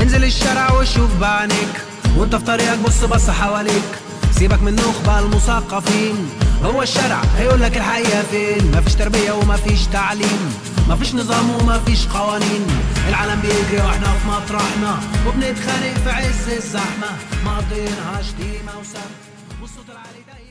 انزل الشارع وشوف بعينيك وانت في طريقك بص بص حواليك سيبك من نخبة المثقفين هو الشارع هيقول لك الحقيقة فين مفيش تربية ومفيش تعليم مفيش نظام ومفيش قوانين العالم بيجري واحنا في مطرحنا وبنتخانق في عز الزحمة مقضينها شتيمة وسب والصوت العالي ده